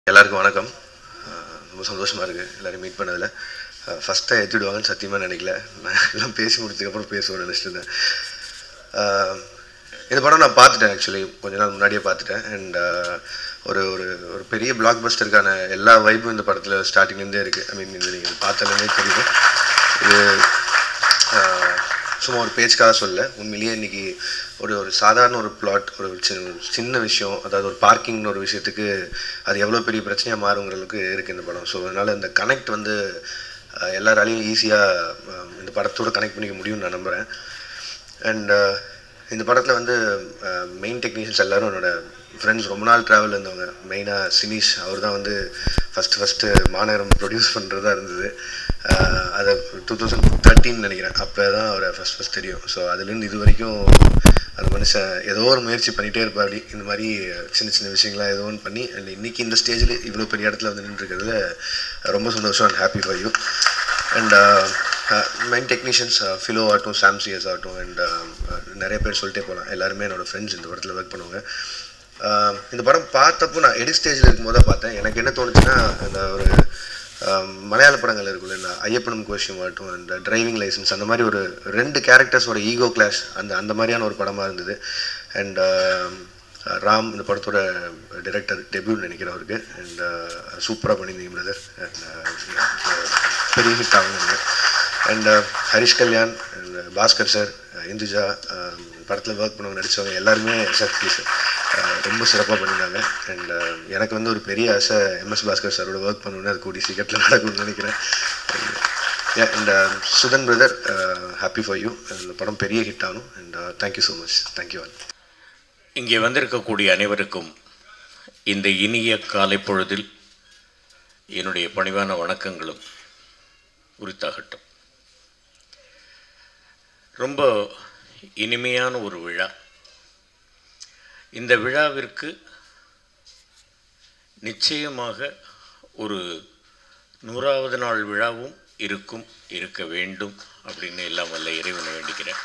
எல்லாருக்கும் வணக்கம் அஹ் ரொம்ப சந்தோஷமாக இருக்குது எல்லோரும் மீட் பண்ணதில் ஃபஸ்ட்டாக ஏற்றிடுவாங்கன்னு சத்தியமாக நினைக்கல நான் எல்லாம் பேசி முடிச்சதுக்கப்புறம் பேசுவேன் நினச்சிட்டு இருந்தேன் அஹ் இந்த படம் நான் பார்த்துட்டேன் ஆக்சுவலி கொஞ்ச நாள் முன்னாடியே பார்த்துட்டேன் அண்ட் ஒரு ஒரு ஒரு பெரிய பிளாக் பஸ்டருக்கான எல்லா வைப்பும் இந்த படத்தில் ஸ்டார்டிங்லேருந்தே இருக்குது ஐ மீன் இது நீங்கள் பார்த்தாலே தெரியும் இது ஆஹ் சும்மா ஒரு பேச்சுக்காக சொல்ல உண்மையிலேயே இன்னைக்கு ஒரு ஒரு சாதாரண ஒரு பிளாட் ஒரு சின்ன ஒரு சின்ன விஷயம் அதாவது ஒரு பார்க்கிங்னு ஒரு விஷயத்துக்கு அது எவ்வளோ பெரிய பிரச்சனையாக மாறுங்கிற அளவுக்கு இருக்குது இந்த படம் ஸோ அதனால் இந்த கனெக்ட் வந்து ஆஹ் எல்லாராலையும் ஈஸியாக இந்த படத்தோட கனெக்ட் பண்ணிக்க முடியும்னு நான் நம்புகிறேன் அண்ட் இந்த படத்தில் வந்து மெயின் டெக்னீஷியன்ஸ் எல்லாரும் என்னோட ஃப்ரெண்ட்ஸ் ரொம்ப நாள் ட்ராவல் இருந்தவங்க மெயினாக சினிஷ் அவர் தான் வந்து ஃபஸ்ட்டு ஃபஸ்ட்டு மாநகரம் ப்ரொடியூஸ் பண்ணுறதா இருந்தது அஹ் அதை டூ தௌசண்ட் தேர்ட்டின் நினைக்கிறேன் அப்போ தான் அவரை ஃபஸ்ட் ஃபஸ்ட் தெரியும் ஸோ அதுலேருந்து இது வரைக்கும் அந்த மனுஷன் ஏதோ ஒரு முயற்சி பண்ணிகிட்டே இருப்பா அப்படி இந்த மாதிரி சின்ன சின்ன விஷயங்கள்லாம் ஏதோ ஒன்று பண்ணி அண்ட் இன்னைக்கு இந்த ஸ்டேஜில் இவ்வளோ பெரிய இடத்துல வந்து நின்றுருக்கிறதுல ரொம்ப சந்தோஷம் and happy for you and main technicians Philo ஆகட்டும் சாம்சியஸ் ஆகட்டும் அண்ட் நிறைய பேர் சொல்லிட்டே போகலாம் எல்லாருமே என்னோட ஃப்ரெண்ட்ஸ் இந்த படத்தில் ஒர்க் பண்ணுவாங்க Uh, இந்த படம் பார்த்தப்போ நான் எடிட் ஸ்டேஜில் இருக்கும்போது தான் பார்த்தேன் எனக்கு என்ன தோணுச்சுன்னா அந்த ஒரு um, மலையாள படங்கள் இருக்குல்ல இந்த ஐயப்பனும் கோஷியம் ஆகட்டும் அந்த டிரைவிங் லைசன்ஸ் அந்த மாதிரி ஒரு ரெண்டு கேரக்டர்ஸோட ஈகோ கிளாஷ் அந்த அந்த மாதிரியான ஒரு படமாக இருந்தது அண்ட் ராம் இந்த படத்தோட டிரெக்டர் டெபியூட் நினைக்கிறேன் அவருக்கு அண்ட் சூப்பராக பண்ணியிருந்தீங்க பிரதர் பெரிய ஹிட் ஆகுங்க and Harish Kalyan and Bhaskar sir Induja படத்தில் ஒர்க் பண்ணவங்க நடித்தவங்க எல்லாருமே சார் ப்ளீஸ் ரொம்ப சிறப்பாக பண்ணியிருந்தாங்க அண்ட் எனக்கு வந்து ஒரு பெரிய ஆசை எம்எஸ் பாஸ்கர் சாரோட ஒர்க் பண்ணணுன்னு அது கூடி சீக்கிரத்தில் நடக்கணும்னு நினைக்கிறேன் and Sudhan brother happy for you இந்த படம் பெரிய ஹிட் ஆகணும் and thank you so much thank you all இங்கே வந்திருக்கக்கூடிய அனைவருக்கும் இந்த இனிய காலை பொழுதில் என்னுடைய பணிவான வணக்கங்களும் உரித்தாகட்டும் ரொம்ப இனிமையான ஒரு விழா இந்த விழாவிற்கு நிச்சயமாக ஒரு நூறாவது நாள் விழாவும் இருக்கும் இருக்க வேண்டும் அப்படின்னு எல்லாம் வல்ல இறைவனை வேண்டிக்கிறேன்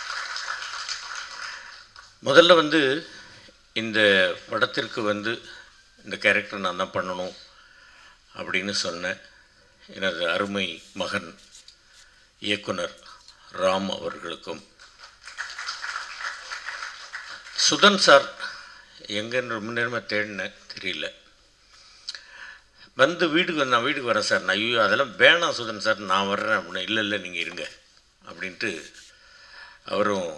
முதல்ல வந்து இந்த படத்திற்கு வந்து இந்த கேரக்டர் நான் தான் பண்ணணும் அப்படின்னு சொன்னேன் எனது அருமை மகன் இயக்குனர் ராம் அவர்களுக்கும் சுதன் சார் எங்கன்னு ரொம்ப நேரமாக தேடினேன் தெரியல வந்து வீட்டுக்கு வந்து நான் வீட்டுக்கு வரேன் சார் நான் ஐயோ அதெல்லாம் வேணாம் சுதன் சார் நான் வர்றேன் அப்படின்னு இல்லை இல்லை நீங்கள் இருங்க அப்படின்ட்டு அவரும்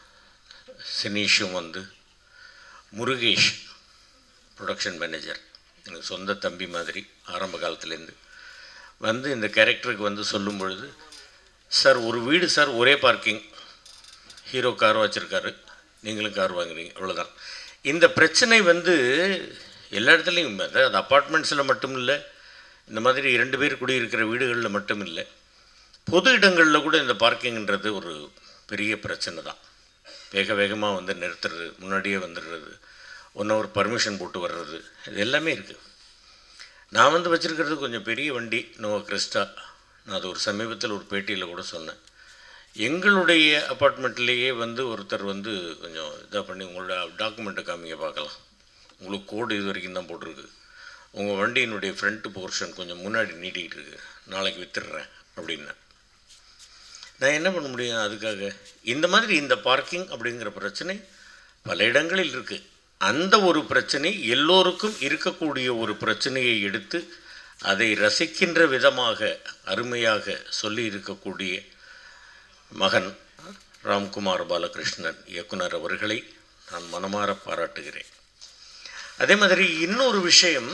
சினீஷும் வந்து முருகேஷ் ப்ரொடக்ஷன் மேனேஜர் எனக்கு சொந்த தம்பி மாதிரி ஆரம்ப காலத்துலேருந்து வந்து இந்த கேரக்டருக்கு வந்து சொல்லும் பொழுது சார் ஒரு வீடு சார் ஒரே பார்க்கிங் ஹீரோ கார் வச்சுருக்காரு நீங்களும் கார் வாங்குறீங்க அவ்வளோதான் இந்த பிரச்சனை வந்து எல்லா இடத்துலையும் அதாவது அப்பார்ட்மெண்ட்ஸில் மட்டும் இல்லை இந்த மாதிரி இரண்டு பேர் குடியிருக்கிற வீடுகளில் மட்டும் இல்லை பொது இடங்களில் கூட இந்த பார்க்கிங்ன்றது ஒரு பெரிய பிரச்சனை தான் வேக வேகமாக வந்து நிறுத்துறது முன்னாடியே வந்துடுறது ஒன் ஹவர் பர்மிஷன் போட்டு வர்றது இது எல்லாமே இருக்குது நான் வந்து வச்சுருக்கிறது கொஞ்சம் பெரிய வண்டி நோவா கிறிஸ்டா நான் அது ஒரு சமீபத்தில் ஒரு பேட்டியில் கூட சொன்னேன் எங்களுடைய அப்பார்ட்மெண்ட்லேயே வந்து ஒருத்தர் வந்து கொஞ்சம் இதாக பண்ணி உங்களோட டாக்குமெண்ட்டை காமிங்க பார்க்கலாம் உங்களுக்கு கோடு இது வரைக்கும் தான் போட்டிருக்கு உங்கள் வண்டியினுடைய ஃப்ரண்ட் போர்ஷன் கொஞ்சம் முன்னாடி நீட்டிகிட்டு இருக்கு நாளைக்கு வித்துடுறேன் அப்படின்னேன் நான் என்ன பண்ண முடியும் அதுக்காக இந்த மாதிரி இந்த பார்க்கிங் அப்படிங்கிற பிரச்சனை பல இடங்களில் இருக்குது அந்த ஒரு பிரச்சனை எல்லோருக்கும் இருக்கக்கூடிய ஒரு பிரச்சனையை எடுத்து அதை ரசிக்கின்ற விதமாக அருமையாக சொல்லி இருக்கக்கூடிய மகன் ராம்குமார் பாலகிருஷ்ணன் இயக்குனர் அவர்களை நான் மனமாற பாராட்டுகிறேன் அதே மாதிரி இன்னொரு விஷயம்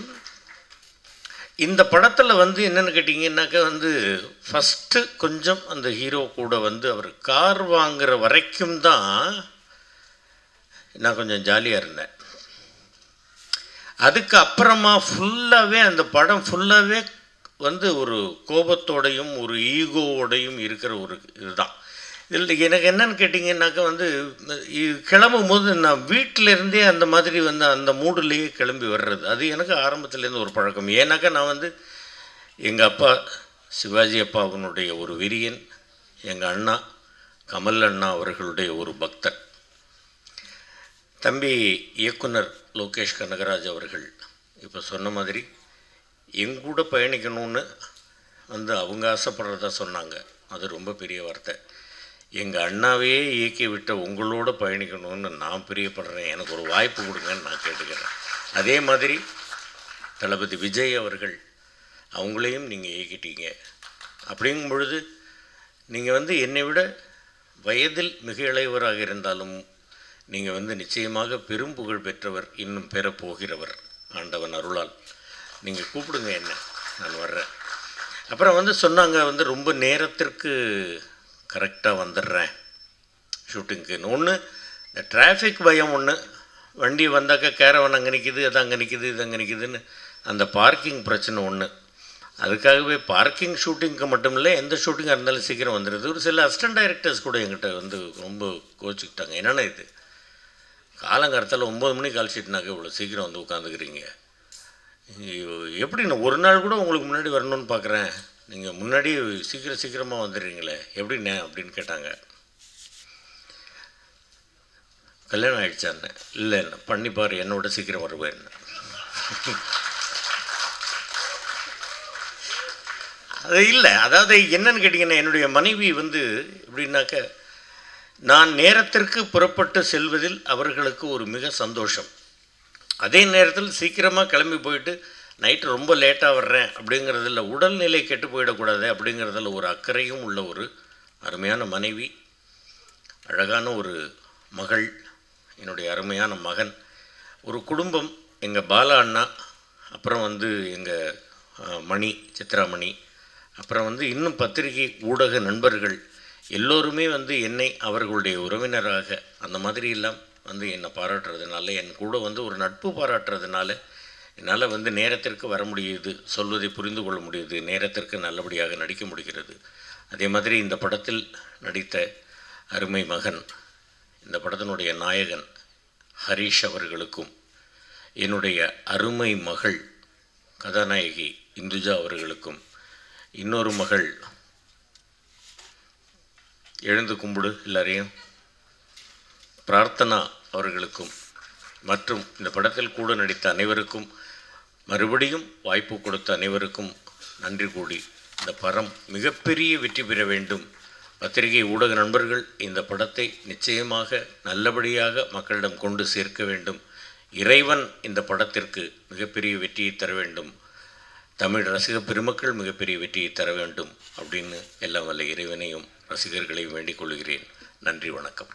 இந்த படத்தில் வந்து என்னென்னு கேட்டிங்கன்னாக்கா வந்து ஃபஸ்ட்டு கொஞ்சம் அந்த ஹீரோ கூட வந்து அவர் கார் வாங்குற வரைக்கும் தான் நான் கொஞ்சம் ஜாலியாக இருந்தேன் அதுக்கு அப்புறமா ஃபுல்லாகவே அந்த படம் ஃபுல்லாகவே வந்து ஒரு கோபத்தோடையும் ஒரு ஈகோவோடையும் இருக்கிற ஒரு இதுதான் இதில் எனக்கு என்னன்னு கேட்டிங்கன்னாக்கா வந்து இது கிளம்பும் போது நான் வீட்டில் இருந்தே அந்த மாதிரி வந்து அந்த மூடுலேயே கிளம்பி வர்றது அது எனக்கு ஆரம்பத்துலேருந்து ஒரு பழக்கம் ஏன்னாக்கா நான் வந்து எங்கள் அப்பா சிவாஜி அப்பாவினுடைய ஒரு விரியன் எங்கள் அண்ணா கமல் அண்ணா அவர்களுடைய ஒரு பக்தர் தம்பி இயக்குனர் லோகேஷ் கனகராஜ் அவர்கள் இப்போ சொன்ன மாதிரி என் கூட பயணிக்கணும்னு வந்து அவங்க ஆசைப்படுறதா சொன்னாங்க அது ரொம்ப பெரிய வார்த்தை எங்கள் அண்ணாவையே இயக்கி விட்ட உங்களோட பயணிக்கணும்னு நான் பிரியப்படுறேன் எனக்கு ஒரு வாய்ப்பு கொடுங்கன்னு நான் கேட்டுக்கிறேன் அதே மாதிரி தளபதி விஜய் அவர்கள் அவங்களையும் நீங்கள் இயக்கிட்டீங்க அப்படிங்கும் பொழுது நீங்கள் வந்து என்னை விட வயதில் மிக இளையவராக இருந்தாலும் நீங்கள் வந்து நிச்சயமாக பெரும் புகழ் பெற்றவர் இன்னும் பெறப்போகிறவர் ஆண்டவன் அருளால் நீங்கள் கூப்பிடுங்க என்ன நான் வர்றேன் அப்புறம் வந்து சொன்னாங்க வந்து ரொம்ப நேரத்திற்கு கரெக்டாக வந்துடுறேன் ஷூட்டிங்க்குன்னு ஒன்று இந்த டிராஃபிக் பயம் ஒன்று வண்டி வந்தாக்கா கேரவன் அங்கே நிற்கிது அது அங்கே நிற்கிது இது அங்கே நிற்கிதுன்னு அந்த பார்க்கிங் பிரச்சனை ஒன்று அதுக்காகவே பார்க்கிங் ஷூட்டிங்க்கு மட்டும் இல்லை எந்த ஷூட்டிங்காக இருந்தாலும் சீக்கிரம் வந்துடுது ஒரு சில அசிஸ்டன்ட் டைரக்டர்ஸ் கூட எங்கிட்ட வந்து ரொம்ப கோச்சிக்கிட்டாங்க என்னென்ன இது காலங்காலத்தில் ஒம்பது மணிக்கு கால் ஷீட்னாக்க இவ்வளோ சீக்கிரம் வந்து உட்காந்துக்கிறீங்க எப்படி நான் ஒரு நாள் கூட உங்களுக்கு முன்னாடி வரணும்னு பார்க்குறேன் நீங்கள் முன்னாடி சீக்கிரம் சீக்கிரமாக வந்துடுறீங்களே எப்படிண்ணே அப்படின்னு கேட்டாங்க கல்யாணம் ஆயிடுச்சான்னு இல்லை பண்ணிப்பார் என்னோட சீக்கிரம் வருவேன் அது இல்லை அதாவது என்னன்னு கேட்டிங்கன்னா என்னுடைய மனைவி வந்து எப்படின்னாக்க நான் நேரத்திற்கு புறப்பட்டு செல்வதில் அவர்களுக்கு ஒரு மிக சந்தோஷம் அதே நேரத்தில் சீக்கிரமாக கிளம்பி போயிட்டு நைட்டு ரொம்ப லேட்டாக வர்றேன் அப்படிங்கிறதுல உடல்நிலை கெட்டு போயிடக்கூடாது அப்படிங்கிறதுல ஒரு அக்கறையும் உள்ள ஒரு அருமையான மனைவி அழகான ஒரு மகள் என்னுடைய அருமையான மகன் ஒரு குடும்பம் எங்கள் பாலா அண்ணா அப்புறம் வந்து எங்கள் மணி சித்ராமணி அப்புறம் வந்து இன்னும் பத்திரிகை ஊடக நண்பர்கள் எல்லோருமே வந்து என்னை அவர்களுடைய உறவினராக அந்த மாதிரி எல்லாம் வந்து என்னை பாராட்டுறதுனால என் கூட வந்து ஒரு நட்பு பாராட்டுறதுனால என்னால் வந்து நேரத்திற்கு வர முடியுது சொல்வதை புரிந்து கொள்ள முடியுது நேரத்திற்கு நல்லபடியாக நடிக்க முடிகிறது அதே மாதிரி இந்த படத்தில் நடித்த அருமை மகன் இந்த படத்தினுடைய நாயகன் ஹரிஷ் அவர்களுக்கும் என்னுடைய அருமை மகள் கதாநாயகி இந்துஜா அவர்களுக்கும் இன்னொரு மகள் எழுந்து கும்பிடு எல்லாரையும் பிரார்த்தனா அவர்களுக்கும் மற்றும் இந்த படத்தில் கூட நடித்த அனைவருக்கும் மறுபடியும் வாய்ப்பு கொடுத்த அனைவருக்கும் நன்றி கூடி இந்த படம் மிகப்பெரிய வெற்றி பெற வேண்டும் பத்திரிகை ஊடக நண்பர்கள் இந்த படத்தை நிச்சயமாக நல்லபடியாக மக்களிடம் கொண்டு சேர்க்க வேண்டும் இறைவன் இந்த படத்திற்கு மிகப்பெரிய வெற்றியை தர வேண்டும் தமிழ் ரசிக பெருமக்கள் மிகப்பெரிய வெற்றியை தர வேண்டும் அப்படின்னு எல்லாம் வல்ல இறைவனையும் ரசிகர்களையும் வேண்டிக் கொள்கிறேன் நன்றி வணக்கம்